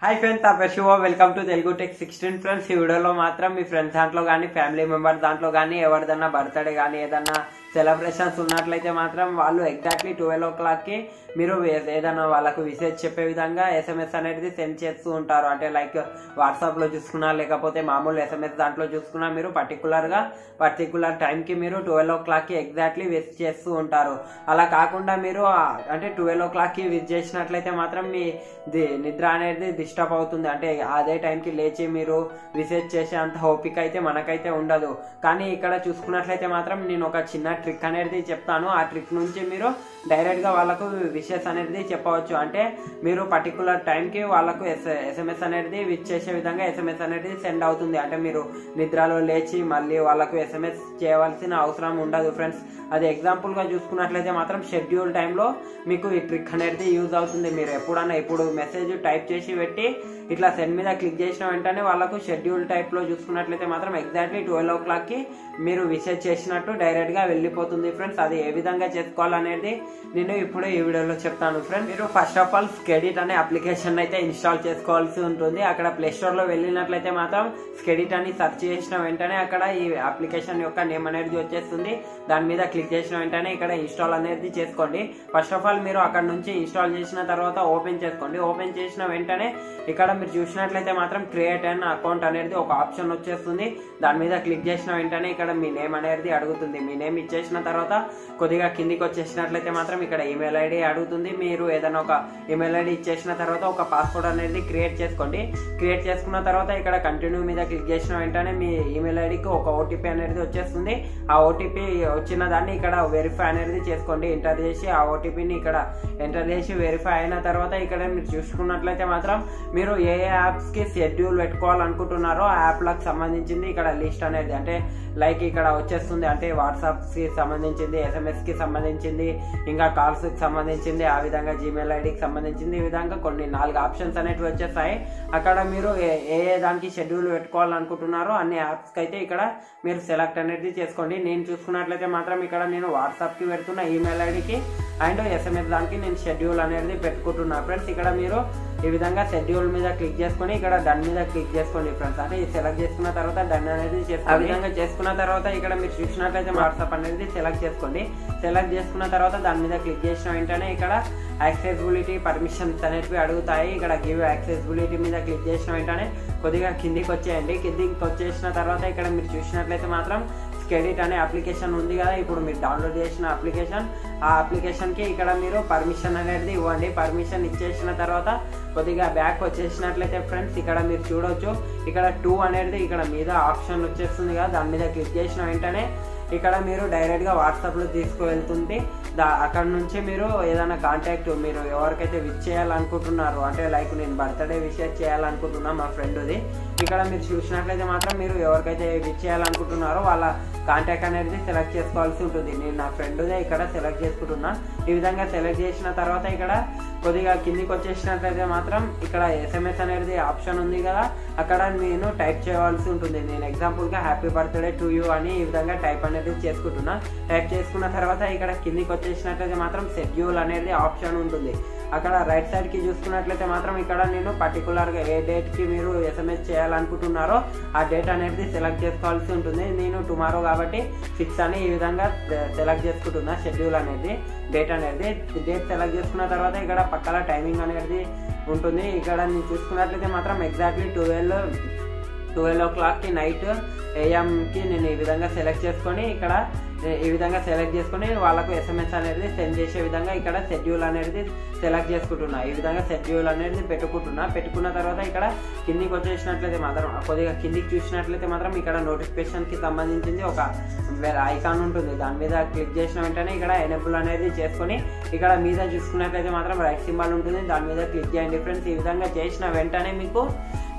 hi friends నా పేరు Shiva welcome to Telugu tech sixteen friends ఈ వీడియోలో మాత్రం మీ ఫ్రెండ్స్ దాంట్లో కానీ ఫ్యామిలీ మెంబర్స్ దాంట్లో కానీ ఎవరిదన్నా బర్త్డే కానీ ఏదన్నా సెలబ్రేషన్స్ ఉన్నట్లయితే మాత్రం వాళ్ళు ఎగ్జాక్ట్లీ ట్వెల్వ్ ఓ క్లాక్కి మీరు ఏ- ఏదైనా వాళ్ళకు విషెస్ చెప్పే విధంగా ఎస్ఎంఎస్ అనేది సెండ్ చేస్తూ ఉంటారు అంటే లైక్ వాట్సాప్లో చూసుకున్నా లేకపోతే మామూలు ఎస్ఎంఎస్ దాంట్లో చూసుకున్నా మీరు పర్టికులర్గా పర్టికులర్ టైంకి మీరు ట్వెల్వ్ ఓ క్లాక్కి ఎగ్జాక్ట్లీ విస్ చేస్తూ ఉంటారు అలా కాకుండా మీరు ఆ, అంటే ట్వెల్వ్ ఓ క్లాక్కి విజ్ చేసినట్లయితే మాత్రం మీ ది- నిద్ర అనేది డిస్టర్బ్ అవుతుంది అంటే అదే టైంకి లేచి మీరు విసేజ్ చేసే అంత ఓపిక అయితే మనకైతే ఉండదు కానీ ఇక్కడ చూసుకున్నట్లయితే మాత్రం నేను ఒక చిన్న ట్రిక్ అనేది చెప్తాను ఆ ట్రిక్ నుంచి మీరు డైరెక్ట్గా వాళ్ళకు విషెస్ అనేది చెప్పవచ్చు అంటే మీరు పర్టికులర్ టైంకి వాళ్ళకు ఎస్ ఎస్ఎంఎస్ అనేది విచ్ చేసే విధంగా ఎస్ఎంఎస్ అనేది సెండ్ అవుతుంది అంటే మీరు నిద్రలో లేచి మళ్ళీ వాళ్ళకు ఎస్ఎంఎస్ చేయవలసిన అవసరం ఉండదు ఫ్రెండ్స్ అది ఎగ్జాంపుల్గా చూసుకున్నట్లయితే మాత్రం షెడ్యూల్ టైంలో మీకు ఈ ట్రిక్ అనేది యూజ్ అవుతుంది మీరు ఎప్పుడన్నా ఇప్పుడు మెసేజ్ టైప్ చేసి పెట్టి ఇట్లా సెండ్ మీద క్లిక్ చేసిన వెంటనే వాళ్ళకు షెడ్యూల్ టైప్లో చూసుకున్నట్లయితే మాత్రం ఎగ్జాక్ట్లీ ట్వెల్వ్ ఓ క్లాక్కి మీరు విషెస్ చేసినట్టు డైరెక్ట్గా వెళ్ళిపోతుంది ఫ్రెండ్స్ అది ఏ విధంగా చేసుకోవాలనేది నేను ఇప్పుడు ఈ వీడియోలో చెప్తాను ఫ్రెండ్స్ మీరు ఫస్ట్ ఆఫ్ ఆల్ స్కెడిట్ అనే అప్లికేషన్ అయితే ఇన్స్టాల్ చేసుకోవాల్సి ఉంటుంది అక్కడ ప్లే స్టోర్ లో వెళ్ళినట్లయితే మాత్రం స్కెడిట్ అని సెర్చ్ చేసిన వెంటనే అక్కడ ఈ అప్లికేషన్ యొక్క నేమ్ అనేది వచ్చేస్తుంది దాని మీద క్లిక్ చేసిన వెంటనే ఇక్కడ ఇన్స్టాల్ అనేది చేసుకోండి ఫస్ట్ ఆఫ్ ఆల్ మీరు అక్కడ నుంచి ఇన్స్టాల్ చేసిన తర్వాత ఓపెన్ చేసుకోండి ఓపెన్ చేసిన వెంటనే ఇక్కడ మీరు చూసినట్లయితే మాత్రం క్రియేట్ అన్ అకౌంట్ అనేది ఒక ఆప్షన్ వచ్చేస్తుంది దాని మీద క్లిక్ చేసిన వెంటనే ఇక్కడ మీ నేమ్ అనేది అడుగుతుంది మీ నేమ్ ఇచ్చేసిన తర్వాత కొద్దిగా కిందికి వచ్చేసినట్లయితే మాత్రం ఇక్కడ ఈమెయిల్ ఐడి అడుగుతుంది మీరు ఏదైనా ఒక ఈమెయిల్ ఐడి ఇచ్చేసిన తర్వాత ఒక పాస్వర్డ్ అనేది క్రియేట్ చేసుకోండి క్రియేట్ చేసుకున్న తర్వాత ఇక్కడ కంటిన్యూ మీద క్లిక్ చేసిన వెంటనే మీ ఈమెయిల్ ఐడికి ఒక ఓటీపీ అనేది వచ్చేస్తుంది ఆ ఓటీపీ వచ్చిన దాన్ని ఇక్కడ వెరిఫై అనేది చేసుకోండి ఎంటర్ చేసి ఆ ఓటీపీని ఇక్కడ ఎంటర్ చేసి వెరిఫై అయిన తర్వాత ఇక్కడ మీరు చూసుకున్నట్లయితే మాత్రం మీరు ఏ యాప్స్ కి షెడ్యూల్ పెట్టుకోవాలనుకుంటున్నారో ఆ యాప్లకు సంబంధించింది ఇక్కడ లిస్ట్ అనేది అంటే లైక్ ఇక్కడ వచ్చేస్తుంది అంటే వాట్సాప్స్ కి సంబంధించింది ఎస్ఎంఎస్ కి సంబంధించింది ఇంకా కాల్స్ కి సంబంధించింది ఆ విధంగా జీమెయిల్ ఐడికి సంబంధించింది ఈ విధంగా కొన్ని నాలుగు ఆప్షన్స్ అనేవి వచ్చేస్తాయి అక్కడ మీరు ఏ ఏ ఏ దానికి షెడ్యూల్ పెట్టుకోవాలనుకుంటున్నారో అన్ని యాప్స్ కి అయితే ఇక్కడ మీరు సెలెక్ట్ అనేది చేసుకోండి నేను చూసుకున్నట్లయితే మాత్రం ఇక్కడ నేను వాట్సాప్ కి పెడుతున్న ఈమెయిల్ ఐడికి అండ్ ఎస్ఎంఎస్ దానికి నేను షెడ్యూల్ అనేది పెట్టుకుంటున్నా ఫ్రెండ్స్ ఇక్కడ మీరు ఈ విధంగా షెడ్యూల్ మీద క్లిక్ చేసుకొని ఇక్కడ డన్ మీద క్లిక్ చేసుకోండి ఫ్రెండ్స్ అంటే ఇది సెలెక్ట్ చేసుకున్న తర్వాత డన్ అనేది చేసుకోండి ఆ విధంగా చేసుకున్న తర్వాత ఇక్కడ మీరు చూసినట్లయితే వాట్సాప్ అనేది సెలెక్ట్ చేసుకోండి సెలెక్ట్ చేసుకున్న తర్వాత దాని మీద క్లిక్ చేసిన వెంటనే ఇక్కడ యాక్సెసిబిలిటీ పర్మిషన్స్ అనేటివి అడుగుతాయి ఇక్కడ గివ్ యాక్సెసిబిలిటీ మీద క్లిక్ చేసిన వెంటనే కొద్దిగా కిందికి వచ్చేయండి కిందికి వచ్చేసిన తర్వాత ఇక్కడ మీరు చూసినట్లయితే మాత్రం స్కెడిట్ అనే అప్లికేషన్ ఉంది కదా ఇప్పుడు మీరు డౌన్లోడ్ చేసిన అప్లికేషన్ ఆ అప్లికేషన్కి ఇక్కడ మీరు పర్మిషన్ అనేది ఇవ్వండి పర్మిషన్ ఇచ్చేసిన తర్వాత కొద్దిగా బ్యాక్ వచ్చేసినట్లయితే ఫ్రెండ్స్ ఇక్కడ మీరు చూడొచ్చు ఇక్కడ టూ అనేది ఇక్కడ మీద ఆప్షన్ వచ్చేస్తుంది కదా దాని మీద క్లిక్ చేసిన వెంటనే ఇక్కడ మీరు డైరెక్ట్గా వాట్సాప్లో తీసుకువెళ్తుంది దా అక్కడ నుంచి మీరు ఏదైనా కాంటాక్ట్ మీరు ఎవరికైతే విచ్ చేయాలనుకుంటున్నారు అంటే లైక్ నేను బర్త్డే విషయం చేయాలనుకుంటున్నా మా ఫ్రెండ్ది ఇక్కడ మీరు చూసినట్లయితే మాత్రం మీరు ఎవరికైతే విచ్ చేయాలనుకుంటున్నారో వాళ్ళ కాంటాక్ట్ అనేది సెలెక్ట్ చేసుకోవాల్సి ఉంటుంది నేను నా ఫ్రెండ్దే ఇక్కడ సెలెక్ట్ చేసుకుంటున్నా ఈ విధంగా సెలెక్ట్ చేసిన తర్వాత ఇక్కడ కొద్దిగా కిందికి వచ్చేసినట్లయితే మాత్రం ఇక్కడ ఎస్ఎంఎస్ అనేది ఆప్షన్ ఉంది కదా అక్కడ నేను టైప్ చేయవలసి ఉంటుంది నేను ఎగ్జాంపుల్గా హ్యాపీ బర్త్డే టు యూ అని ఈ విధంగా టైప్ అనేది చేసుకుంటున్నా టైప్ చేసుకున్న తర్వాత ఇక్కడ కిందికి వచ్చేసినట్లయితే మాత్రం షెడ్యూల్ అనేది ఆప్షన్ ఉంటుంది అక్కడ రైట్ సైడ్ కి చూసుకున్నట్లయితే మాత్రం ఇక్కడ నేను పర్టికులర్ గా ఏ డేట్ కి మీరు ఎస్ఎంఎస్ చేయాలనుకుంటున్నారో ఆ డేట్ అనేది సెలెక్ట్ చేసుకోవాల్సి ఉంటుంది నేను టుమారో కాబట్టి సిక్స్ అని ఈ విధంగా సెలెక్ట్ చేసుకుంటున్నా షెడ్యూల్ అనేది డేట్ అనేది డేట్ సెలెక్ట్ చేసుకున్న తర్వాత ఇక్కడ పక్కన టైమింగ్ అనేది ఉంటుంది ఇక్కడ నేను చూసుకున్నట్లయితే మాత్రం ఎగ్జాక్ట్లీ ట్వెల్వ్ ట్వెల్వ్ ఓ క్లాక్కి నైట్ ఏఎంకి నేను ఈ విధంగా సెలెక్ట్ చేసుకొని ఇక్కడ ఈ విధంగా సెలెక్ట్ చేసుకొని వాళ్ళకు ఎస్ఎంఎస్ అనేది సెండ్ చేసే విధంగా ఇక్కడ షెడ్యూల్ అనేది సెలెక్ట్ చేసుకుంటున్నా ఈ విధంగా షెడ్యూల్ అనేది పెట్టుకుంటున్నా పెట్టుకున్న తర్వాత ఇక్కడ కిందికి వచ్చేసినట్లయితే మాత్రం కొద్దిగా కిందికి చూసినట్లయితే మాత్రం ఇక్కడ నోటిఫికేషన్ కి సంబంధించింది ఒక ఐకాన్ ఉంటుంది దాని మీద క్లిక్ చేసిన వెంటనే ఇక్కడ ఎనేబుల్ అనేది చేసుకొని ఇక్కడ మీద చూసుకున్నట్లయితే మాత్రం రైట్ సింబల్ ఉంటుంది దాని మీద క్లిక్ చేయండి ఫ్రెండ్స్ ఈ విధంగా చేసిన వెంటనే మీకు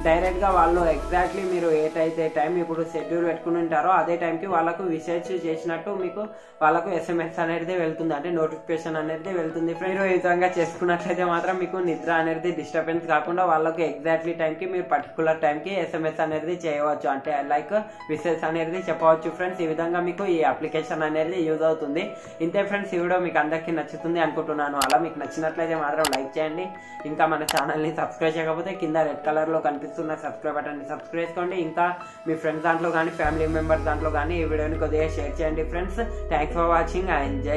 డైరెక్ట్ గా వాళ్ళు ఎగ్జాక్ట్లీ మీరు ఏటైతే టైం ఇప్పుడు షెడ్యూల్ పెట్టుకుని ఉంటారో అదే టైంకి వాళ్ళకు విసేజ్ చేసినట్టు మీకు వాళ్ళకు ఎస్ఎంఎస్ అనేది వెళ్తుంది అంటే నోటిఫికేషన్ అనేది వెళ్తుంది మీరు ఈ విధంగా చేసుకున్నట్లయితే మాత్రం మీకు నిద్ర అనేది డిస్టర్బెన్స్ కాకుండా వాళ్ళకు ఎగ్జాక్ట్లీ టైంకి మీరు పర్టికులర్ టైంకి ఎస్ఎంఎస్ అనేది చేయవచ్చు అంటే లైక్ విషెస్ అనేది చెప్పవచ్చు ఫ్రెండ్స్ ఈ విధంగా మీకు ఈ అప్లికేషన్ అనేది యూజ్ అవుతుంది ఇంతే ఫ్రెండ్స్ ఈ వీడియో మీకు అందరికీ నచ్చుతుంది అనుకుంటున్నాను అలా మీకు నచ్చినట్లయితే మాత్రం లైక్ చేయండి ఇంకా మన ఛానల్ని సబ్స్క్రైబ్ చేయకపోతే కింద రెడ్ కలర్లో కనిపిస్తున్న సబ్స్క్రైబ్ బటన్ని సబ్స్క్రైబ్ చేసుకోండి ఇంకా మీ ఫ్రెండ్స్ దాంట్లో కానీ ఫ్యామిలీ మెంబర్స్ దాంట్లో కానీ ఈ వీడియోని కొద్దిగా షేర్ చేయండి friends thanks for watching and